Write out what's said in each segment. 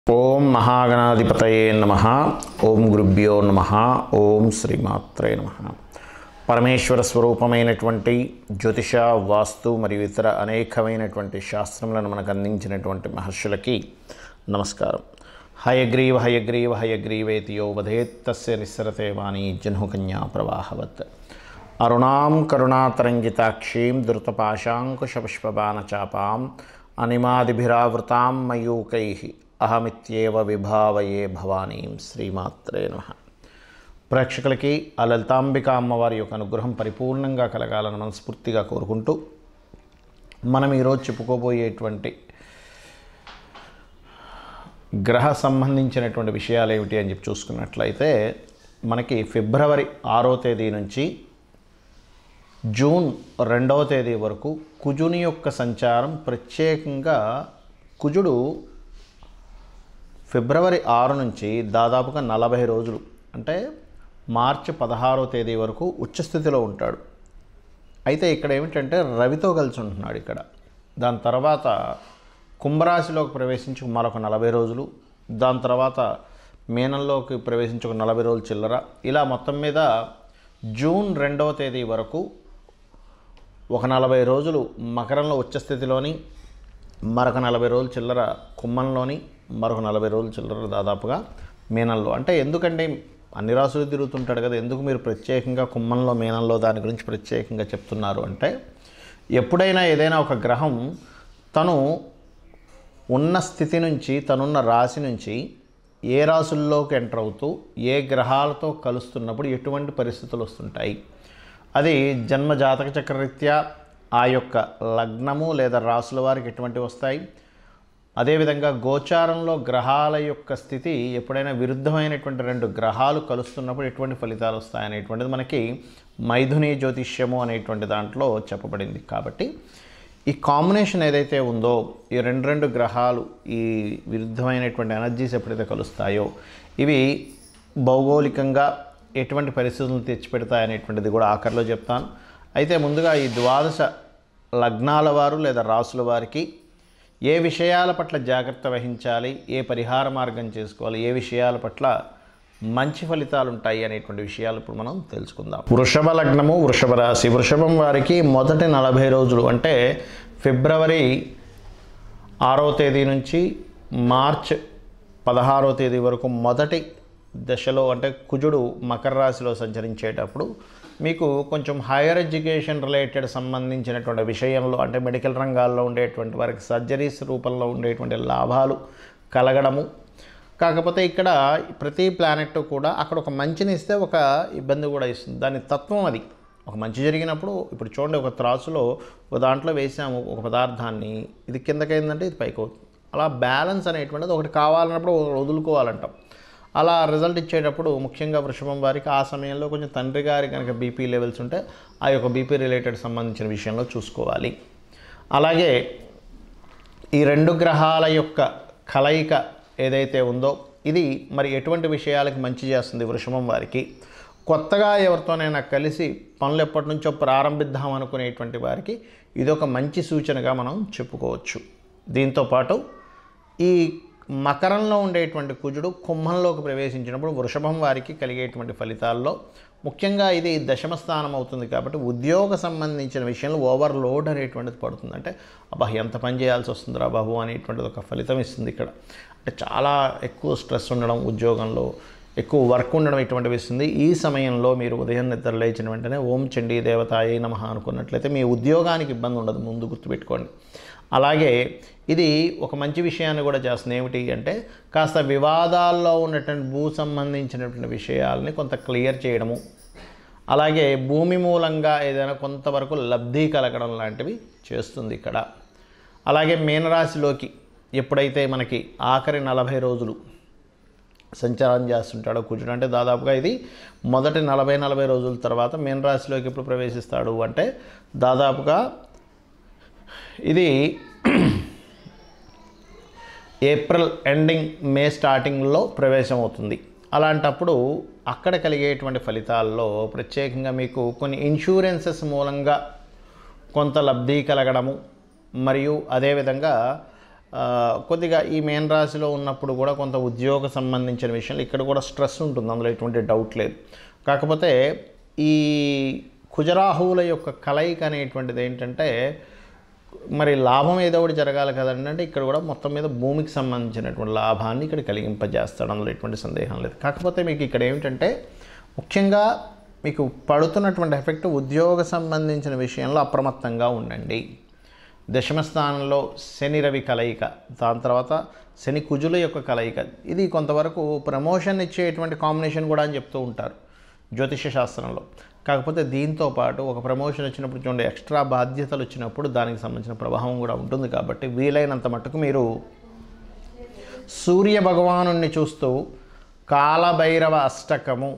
ఓం మహాగణాధిపతయే నమ ఓం గురుభ్యో నమ ఓం శ్రీమాత్రే నమ పరమేశ్వర స్వరూపమైనటువంటి జ్యోతిష వాస్తు మరియు ఇతర అనేకమైనటువంటి శాస్త్రములను మనకు అందించినటువంటి మహర్షులకి నమస్కారం హయగ్రీవ హయగ్రీవ హయగ్రీవేతి యో వధేత్ తస్య నిస్సరతే వాణి జన్హుకన్యా ప్రవాహవత్ అరుణాం కరుణాతరంగితాక్షీం ధృతపాశాంకుశపుష్పబాణచాపాం అనిమాదిభిరావృతాం మయూకై అహమిత్యేవ విభావయే భవానీం శ్రీమాత్రే నమ ప్రేక్షకులకి ఆ లలితాంబిక అమ్మవారి యొక్క అనుగ్రహం పరిపూర్ణంగా కలగాలని మనస్ఫూర్తిగా కోరుకుంటూ మనం ఈరోజు చెప్పుకోబోయేటువంటి గ్రహ సంబంధించినటువంటి విషయాలు ఏమిటి అని చెప్పి చూసుకున్నట్లయితే మనకి ఫిబ్రవరి ఆరో తేదీ నుంచి జూన్ రెండవ తేదీ వరకు కుజుని యొక్క సంచారం ప్రత్యేకంగా కుజుడు ఫిబ్రవరి ఆరు నుంచి దాదాపుగా నలభై రోజులు అంటే మార్చి పదహారో తేదీ వరకు ఉచ్చస్థితిలో ఉంటాడు అయితే ఇక్కడ ఏమిటంటే రవితో కలిసి ఉంటున్నాడు ఇక్కడ దాని తర్వాత కుంభరాశిలోకి ప్రవేశించి మరొక నలభై రోజులు దాని తర్వాత మీనంలోకి ప్రవేశించి ఒక నలభై రోజులు చిల్లర ఇలా మొత్తం మీద జూన్ రెండవ తేదీ వరకు ఒక నలభై రోజులు మకరంలో ఉచ్చస్థితిలోని మరొక నలభై రోజులు చిల్లర కుంభంలోని మరొక నలభై రోజులు చిల్లర దాదాపుగా మీనంలో అంటే ఎందుకంటే అన్ని రాసులు తిరుగుతుంటాడు కదా ఎందుకు మీరు ప్రత్యేకంగా కుంభంలో మీనంలో దాని గురించి ప్రత్యేకంగా చెప్తున్నారు అంటే ఎప్పుడైనా ఏదైనా ఒక గ్రహం తను ఉన్న స్థితి నుంచి తనున్న రాశి నుంచి ఏ రాసుల్లోకి ఎంటర్ అవుతూ ఏ గ్రహాలతో కలుస్తున్నప్పుడు ఎటువంటి పరిస్థితులు వస్తుంటాయి అది జన్మ జాతక చక్రరీత్యా ఆ యొక్క లగ్నము లేదా రాసుల వారికి ఎటువంటి వస్తాయి అదేవిధంగా గోచారంలో గ్రహాల యొక్క స్థితి ఎప్పుడైనా విరుద్ధమైనటువంటి రెండు గ్రహాలు కలుస్తున్నప్పుడు ఎటువంటి ఫలితాలు వస్తాయనేటువంటిది మనకి మైథుని జ్యోతిష్యము అనేటువంటి దాంట్లో చెప్పబడింది కాబట్టి ఈ కాంబినేషన్ ఏదైతే ఉందో ఈ రెండు రెండు గ్రహాలు ఈ విరుద్ధమైనటువంటి ఎనర్జీస్ ఎప్పుడైతే కలుస్తాయో ఇవి భౌగోళికంగా ఎటువంటి పరిస్థితులను తెచ్చిపెడతాయనేటువంటిది కూడా ఆఖరిలో చెప్తాను అయితే ముందుగా ఈ ద్వాదశ లగ్నాల వారు లేదా రాసుల వారికి ఏ విషయాల పట్ల జాగ్రత్త వహించాలి ఏ పరిహార మార్గం చేసుకోవాలి ఏ విషయాల పట్ల మంచి ఫలితాలు ఉంటాయి అనేటువంటి విషయాలు ఇప్పుడు మనం తెలుసుకుందాం వృషభ లగ్నము వృషభ రాశి వృషభం వారికి మొదటి నలభై రోజులు అంటే ఫిబ్రవరి ఆరో తేదీ నుంచి మార్చ్ పదహారో తేదీ వరకు మొదటి దశలో అంటే కుజుడు మకర రాశిలో సంచరించేటప్పుడు మీకు కొంచెం హైయర్ ఎడ్యుకేషన్ రిలేటెడ్ సంబంధించినటువంటి విషయంలో అంటే మెడికల్ రంగాల్లో ఉండేటువంటి వారికి సర్జరీస్ రూపంలో ఉండేటువంటి లాభాలు కలగడము కాకపోతే ఇక్కడ ప్రతి ప్లానెట్ కూడా అక్కడ ఒక మంచిని ఇస్తే ఒక ఇబ్బంది కూడా ఇస్తుంది దాని తత్వం అది ఒక మంచి జరిగినప్పుడు ఇప్పుడు చూడండి ఒక త్రాసులో ఒక దాంట్లో వేసాము ఒక పదార్థాన్ని ఇది కిందకైందంటే ఇది పైకి అవుతుంది అలా బ్యాలెన్స్ అనేటువంటిది ఒకటి కావాలన్నప్పుడు ఒకటి వదులుకోవాలంటాం అలా రిజల్ట్ ఇచ్చేటప్పుడు ముఖ్యంగా వృషభం వారికి ఆ సమయంలో కొంచెం తండ్రి గారి కనుక బీపీ లెవెల్స్ ఉంటే ఆ యొక్క బీపీ రిలేటెడ్ సంబంధించిన విషయంలో చూసుకోవాలి అలాగే ఈ రెండు గ్రహాల యొక్క కలయిక ఏదైతే ఉందో ఇది మరి ఎటువంటి విషయాలకు మంచి చేస్తుంది వృషభం వారికి కొత్తగా ఎవరితోనైనా కలిసి పనులు ఎప్పటి నుంచో ప్రారంభిద్దాం అనుకునేటువంటి వారికి ఇది ఒక మంచి సూచనగా మనం చెప్పుకోవచ్చు దీంతోపాటు ఈ మకరంలో ఉండేటువంటి కుజుడు కుంభంలోకి ప్రవేశించినప్పుడు వృషభం వారికి కలిగేటువంటి ఫలితాల్లో ముఖ్యంగా ఇది దశమ స్థానం అవుతుంది కాబట్టి ఉద్యోగ సంబంధించిన విషయంలో ఓవర్లోడ్ అనేటువంటిది పడుతుంది అంటే అబ్బా ఎంత పని చేయాల్సి వస్తుందిరా బాబు అనేటువంటిది ఒక ఫలితం ఇస్తుంది ఇక్కడ అంటే చాలా ఎక్కువ స్ట్రెస్ ఉండడం ఉద్యోగంలో ఎక్కువ వర్క్ ఉండడం ఇటువంటివి ఇస్తుంది ఈ సమయంలో మీరు ఉదయం నిద్ర లేచిన వెంటనే ఓం చండీ దేవతాయ నమ అనుకున్నట్లయితే మీ ఉద్యోగానికి ఇబ్బంది ఉండదు ముందు గుర్తుపెట్టుకోండి అలాగే ఇది ఒక మంచి విషయాన్ని కూడా చేస్తుంది ఏమిటి అంటే కాస్త వివాదాల్లో ఉన్నటువంటి భూ సంబంధించినటువంటి విషయాలని కొంత క్లియర్ చేయడము అలాగే భూమి మూలంగా ఏదైనా కొంతవరకు లబ్ధి కలగడం లాంటివి చేస్తుంది ఇక్కడ అలాగే మీనరాశిలోకి ఎప్పుడైతే మనకి ఆఖరి నలభై రోజులు సంచారం చేస్తుంటాడో కుజుడు అంటే దాదాపుగా ఇది మొదటి నలభై నలభై రోజుల తర్వాత మీనరాశిలోకి ఎప్పుడు ప్రవేశిస్తాడు అంటే దాదాపుగా ఇది ఏప్రిల్ ఎండింగ్ మే స్టార్టింగ్లో ప్రవేశం అవుతుంది అలాంటప్పుడు అక్కడ కలిగేటువంటి ఫలితాల్లో ప్రత్యేకంగా మీకు కొన్ని ఇన్సూరెన్సెస్ మూలంగా కొంత లబ్ధి కలగడము మరియు అదేవిధంగా ఆ, కొద్దిగా ఈ మేన్ రాశిలో ఉన్నప్పుడు కూడా కొంత ఉద్యోగ సంబంధించిన విషయాలు ఇక్కడ కూడా స్ట్రెస్ ఉంటుంది అందులో ఎటువంటి డౌట్ లేదు కాకపోతే ఈ కుజరాహువుల యొక్క కలయిక అనేటువంటిది ఏంటంటే మరి లాభం ఏదో ఒకటి జరగాలి కదండి అంటే ఇక్కడ కూడా మొత్తం మీద భూమికి సంబంధించినటువంటి లాభాన్ని ఇక్కడ కలిగింపజేస్తాడు అందులో ఎటువంటి సందేహం లేదు కాకపోతే మీకు ఇక్కడ ఏమిటంటే ముఖ్యంగా మీకు పడుతున్నటువంటి ఎఫెక్ట్ ఉద్యోగ సంబంధించిన విషయంలో అప్రమత్తంగా ఉండండి దశమ స్థానంలో శని రవి కలయిక దాని తర్వాత శని కుజుల యొక్క కలయిక ఇది కొంతవరకు ప్రమోషన్ ఇచ్చేటువంటి కాంబినేషన్ కూడా అని చెప్తూ ఉంటారు జ్యోతిష శాస్త్రంలో కాకపోతే దీంతో పాటు ఒక ప్రమోషన్ వచ్చినప్పుడు చూడండి ఎక్స్ట్రా బాధ్యతలు వచ్చినప్పుడు దానికి సంబంధించిన ప్రభావం కూడా ఉంటుంది కాబట్టి వీలైనంత మట్టుకు మీరు సూర్య భగవాను చూస్తూ కాలభైరవ అష్టకము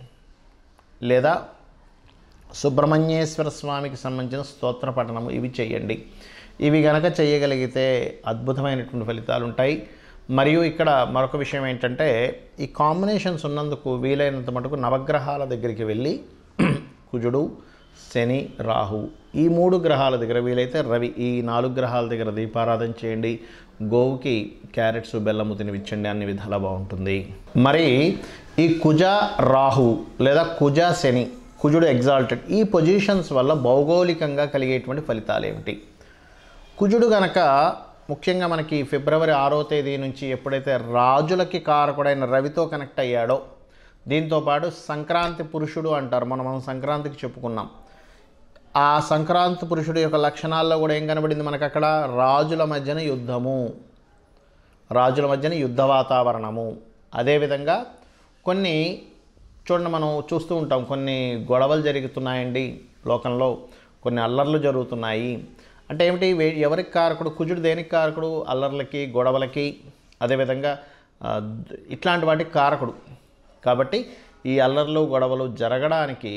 లేదా సుబ్రహ్మణ్యేశ్వర స్వామికి సంబంధించిన స్తోత్ర పఠనము ఇవి చేయండి ఇవి గనక చేయగలిగితే అద్భుతమైనటువంటి ఫలితాలు ఉంటాయి మరియు ఇక్కడ మరొక విషయం ఏంటంటే ఈ కాంబినేషన్స్ ఉన్నందుకు వీలైనంత మటుకు నవగ్రహాల దగ్గరికి వెళ్ళి కుజుడు శని రాహు ఈ మూడు గ్రహాల దగ్గర వీలైతే రవి ఈ నాలుగు గ్రహాల దగ్గర దీపారాధన చేయండి గోవుకి క్యారెట్స్ బెల్లము తినిపించండి అన్ని విధాలా బాగుంటుంది మరి ఈ కుజ రాహు లేదా కుజ శని కుజుడు ఎగ్జాల్టెడ్ ఈ పొజిషన్స్ వల్ల భౌగోళికంగా కలిగేటువంటి ఫలితాలు ఏమిటి కుజుడు గనక ముఖ్యంగా మనకి ఫిబ్రవరి ఆరో తేదీ నుంచి ఎప్పుడైతే రాజులకి కారకుడైన రవితో కనెక్ట్ అయ్యాడో దీంతోపాటు సంక్రాంతి పురుషుడు అంటారు మనం మనం సంక్రాంతికి చెప్పుకున్నాం ఆ సంక్రాంతి పురుషుడు యొక్క లక్షణాల్లో కూడా ఏం కనబడింది మనకు అక్కడ రాజుల మధ్యన యుద్ధము రాజుల మధ్యన యుద్ధ వాతావరణము అదేవిధంగా కొన్ని చూడండి మనం చూస్తూ ఉంటాం కొన్ని గొడవలు జరుగుతున్నాయండి లోకంలో కొన్ని అల్లర్లు జరుగుతున్నాయి అంటే ఏమిటి వే- ఎవరికి కారకుడు కుజుడు దేనికి కారకుడు అల్లర్లకి గొడవలకి అదేవిధంగా ఆ, ద- ఇట్లాంటి వాటికి కారకుడు కాబట్టి ఈ అల్లర్లు గొడవలు జరగడానికి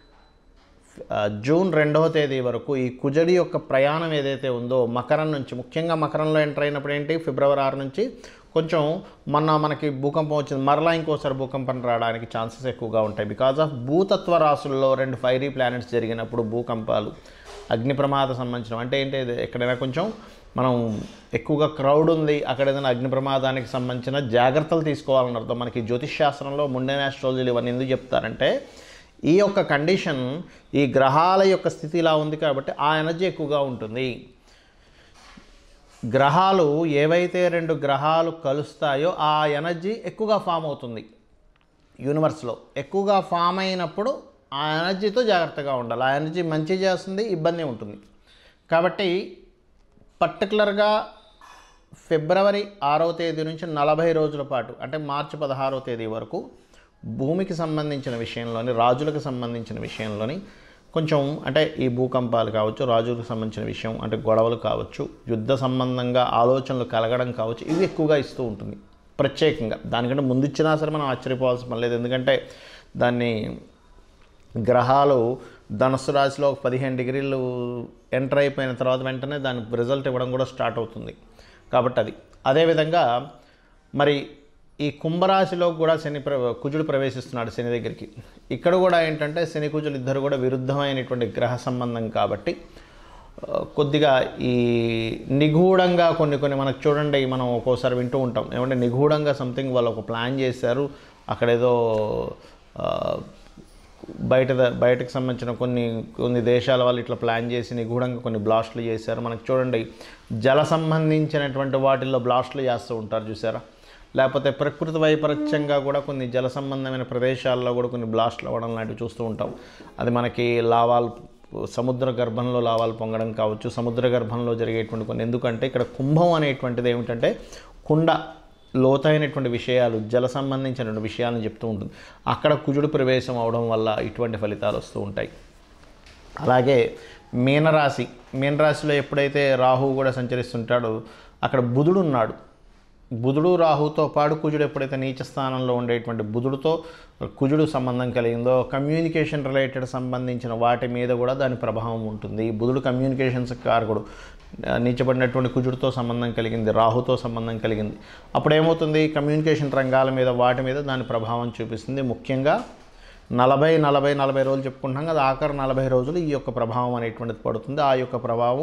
ఆ, జూన్ రెండవ తేదీ వరకు ఈ కుజడి యొక్క ప్రయాణం ఏదైతే ఉందో మకరం నుంచి ముఖ్యంగా మకరంలో ఎంటర్ అయినప్పుడు ఏంటి ఫిబ్రవరి ఆరు నుంచి కొంచెం మొన్న మనకి భూకంపం వచ్చింది మరలా ఇంకోసారి భూకంపం రావడానికి ఛాన్సెస్ ఎక్కువగా ఉంటాయి బికాజ్ ఆఫ్ భూతత్వ రాశుల్లో రెండు ఫైరీ ప్లానెట్స్ జరిగినప్పుడు భూకంపాలు అగ్ని ప్రమాద సంబంధించిన అంటే ఏంటి ఇది ఎక్కడైనా కొంచెం మనం ఎక్కువగా క్రౌడ్ ఉంది అక్కడ ఏదైనా అగ్ని ప్రమాదానికి సంబంధించిన జాగ్రత్తలు తీసుకోవాలని అర్థం మనకి జ్యోతిష్ శాస్త్రంలో ముండెన్ ఆస్ట్రాలజీలు ఇవన్నీ ఎందుకు చెప్తారంటే ఈ యొక్క కండిషన్ ఈ గ్రహాల యొక్క స్థితి ఇలా ఉంది కాబట్టి ఆ ఎనర్జీ ఎక్కువగా ఉంటుంది గ్రహాలు ఏవైతే రెండు గ్రహాలు కలుస్తాయో ఆ ఎనర్జీ ఎక్కువగా ఫామ్ అవుతుంది యూనివర్స్లో ఎక్కువగా ఫామ్ అయినప్పుడు ఆ ఎనర్జీతో జాగ్రత్తగా ఉండాలి ఆ ఎనర్జీ మంచి చేస్తుంది ఇబ్బంది ఉంటుంది కాబట్టి పర్టికులర్గా ఫిబ్రవరి ఆరవ తేదీ నుంచి నలభై రోజుల పాటు అంటే మార్చి పదహారవ తేదీ వరకు భూమికి సంబంధించిన విషయంలోని రాజులకు సంబంధించిన విషయంలోని కొంచెం అంటే ఈ భూకంపాలు కావచ్చు రాజులకు సంబంధించిన విషయం అంటే గొడవలు కావచ్చు యుద్ధ సంబంధంగా ఆలోచనలు కలగడం కావచ్చు ఇవి ఎక్కువగా ఇస్తూ ఉంటుంది ప్రత్యేకంగా దానికంటే ముందు ఇచ్చినా సరే మనం ఆశ్చర్యపోవాల్సిన పని లేదు ఎందుకంటే దాన్ని గ్రహాలు ధనుస్సు రాశిలో ఒక పదిహేను డిగ్రీలు ఎంటర్ అయిపోయిన తర్వాత వెంటనే దాని రిజల్ట్ ఇవ్వడం కూడా స్టార్ట్ అవుతుంది కాబట్టి అది అదేవిధంగా మరి ఈ కుంభరాశిలో కూడా శని ప్ర కుజుడు ప్రవేశిస్తున్నాడు శని దగ్గరికి ఇక్కడ కూడా ఏంటంటే శని కుజులు ఇద్దరు కూడా విరుద్ధమైనటువంటి గ్రహ సంబంధం కాబట్టి ఆ, కొద్దిగా ఈ నిగూఢంగా కొన్ని కొన్ని మనకు చూడండి మనం ఒక్కోసారి వింటూ ఉంటాం ఏమంటే నిగూఢంగా సంథింగ్ వాళ్ళు ఒక ప్లాన్ చేశారు అక్కడేదో ఆ, బయట ద- బయటకు సంబంధించిన కొన్ని కొన్ని దేశాల వాళ్ళు ఇట్లా ప్లాన్ చేసి నిగూఢంగా కొన్ని బ్లాస్ట్లు చేశారు మనకు చూడండి జల సంబంధించినటువంటి వాటిల్లో బ్లాస్ట్లు చేస్తూ ఉంటారు చూసారా లేకపోతే ప్రకృతి వైపరీత్యంగా కూడా కొన్ని జల సంబంధమైన ప్రదేశాల్లో కూడా కొన్ని బ్లాస్ట్లు అవ్వడం లాంటివి చూస్తూ ఉంటాం అది మనకి లావాలు సముద్ర గర్భంలో లావాలు పొంగడం కావచ్చు సముద్ర గర్భంలో జరిగేటువంటి కొన్ని ఎందుకంటే ఇక్కడ కుంభం అనేటువంటిది ఏమిటంటే కుండ లోతైనటువంటి విషయాలు జల సంబంధించినటువంటి విషయాలను చెప్తూ ఉంటుంది అక్కడ కుజుడు ప్రవేశం అవడం వల్ల ఇటువంటి ఫలితాలు వస్తూ ఉంటాయి అలాగే మీనరాశి మీనరాశిలో ఎప్పుడైతే రాహువు కూడా సంచరిస్తుంటాడో అక్కడ బుధుడు ఉన్నాడు బుధుడు రాహుతో పాటు కుజుడు ఎప్పుడైతే నీచ స్థానంలో ఉండేటువంటి బుధుడితో కుజుడు సంబంధం కలిగిందో కమ్యూనికేషన్ రిలేటెడ్ సంబంధించిన వాటి మీద కూడా దాని ప్రభావం ఉంటుంది బుధుడు కమ్యూనికేషన్స్ కారకుడు ఆ, నీచబడినటువంటి కుజుడితో సంబంధం కలిగింది రాహుతో సంబంధం కలిగింది అప్పుడు ఏమవుతుంది కమ్యూనికేషన్ రంగాల మీద వాటి మీద దాని ప్రభావం చూపిస్తుంది ముఖ్యంగా నలభై నలభై నలభై రోజులు చెప్పుకుంటున్నాం కదా ఆఖరి నలభై రోజులు ఈ యొక్క ప్రభావం అనేటువంటిది పడుతుంది ఆ యొక్క ప్రభావం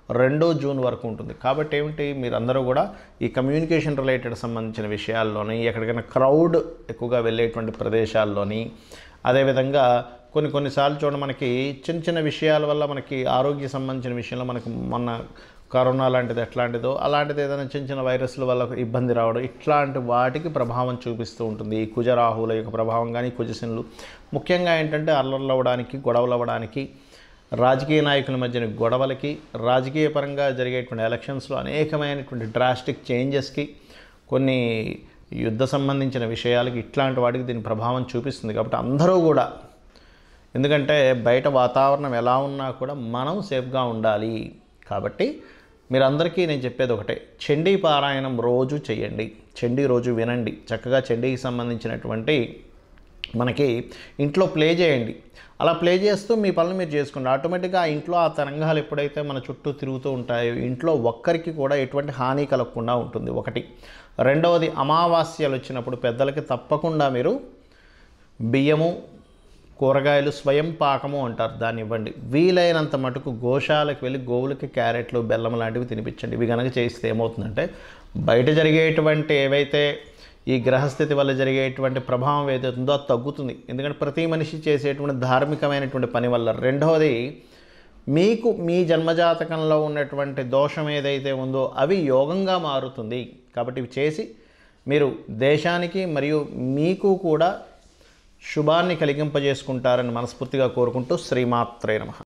రెండో జూన్ వరకు ఉంటుంది కాబట్టి ఏమిటి మీరందరూ కూడా ఈ కమ్యూనికేషన్ రిలేటెడ్ సంబంధించిన విషయాల్లోని ఎక్కడికైనా క్రౌడ్ ఎక్కువగా వెళ్ళేటువంటి ప్రదేశాల్లోని అదేవిధంగా కొన్ని కొన్నిసార్లు చూడండి మనకి చిన్న చిన్న విషయాల వల్ల మనకి ఆరోగ్య సంబంధించిన విషయంలో మనకు మొన్న కరోనా లాంటిది ఎట్లాంటిదో అలాంటిది ఏదైనా చిన్న చిన్న వైరస్ల వల్ల ఇబ్బంది రావడం ఇట్లాంటి వాటికి ప్రభావం చూపిస్తూ ఉంటుంది ఈ కుజరాహుల యొక్క ప్రభావం కానీ కుజశనులు ముఖ్యంగా ఏంటంటే అల్లర్లు అవ్వడానికి గొడవలు అవ్వడానికి రాజకీయ నాయకుల మధ్యన గొడవలకి రాజకీయ పరంగా జరిగేటువంటి ఎలక్షన్స్లో అనేకమైనటువంటి డ్రాస్టిక్ చేంజెస్కి కొన్ని యుద్ధ సంబంధించిన విషయాలకి ఇట్లాంటి వాటికి దీని ప్రభావం చూపిస్తుంది కాబట్టి అందరూ కూడా ఎందుకంటే బయట వాతావరణం ఎలా ఉన్నా కూడా మనం సేఫ్గా ఉండాలి కాబట్టి మీరందరికీ నేను చెప్పేది ఒకటే చండీ పారాయణం రోజు చేయండి చండీ రోజు వినండి చక్కగా చండీకి సంబంధించినటువంటి మనకి ఇంట్లో ప్లే చేయండి అలా ప్లే చేస్తూ మీ పనులు మీరు చేసుకోండి ఆటోమేటిక్గా ఆ ఇంట్లో ఆ తరంగాలు ఎప్పుడైతే మన చుట్టూ తిరుగుతూ ఉంటాయో ఇంట్లో ఒక్కరికి కూడా ఎటువంటి హాని కలగకుండా ఉంటుంది ఒకటి రెండవది అమావాస్యలు వచ్చినప్పుడు పెద్దలకి తప్పకుండా మీరు బియ్యము కూరగాయలు స్వయం పాకము అంటారు దాన్ని ఇవ్వండి వీలైనంత మటుకు గోశాలకు వెళ్ళి గోవులకి క్యారెట్లు బెల్లం లాంటివి తినిపించండి ఇవి కనుక చేస్తే ఏమవుతుందంటే బయట జరిగేటువంటి ఏవైతే ఈ గ్రహస్థితి వల్ల జరిగేటువంటి ప్రభావం ఏదైతుందో అది తగ్గుతుంది ఎందుకంటే ప్రతి మనిషి చేసేటువంటి ధార్మికమైనటువంటి పని వల్ల రెండవది మీకు మీ జన్మజాతకంలో ఉన్నటువంటి దోషం ఏదైతే ఉందో అవి యోగంగా మారుతుంది కాబట్టి ఇవి చేసి మీరు దేశానికి మరియు మీకు కూడా శుభాన్ని కలిగింపజేసుకుంటారని మనస్ఫూర్తిగా కోరుకుంటూ శ్రీమాత్రే నమ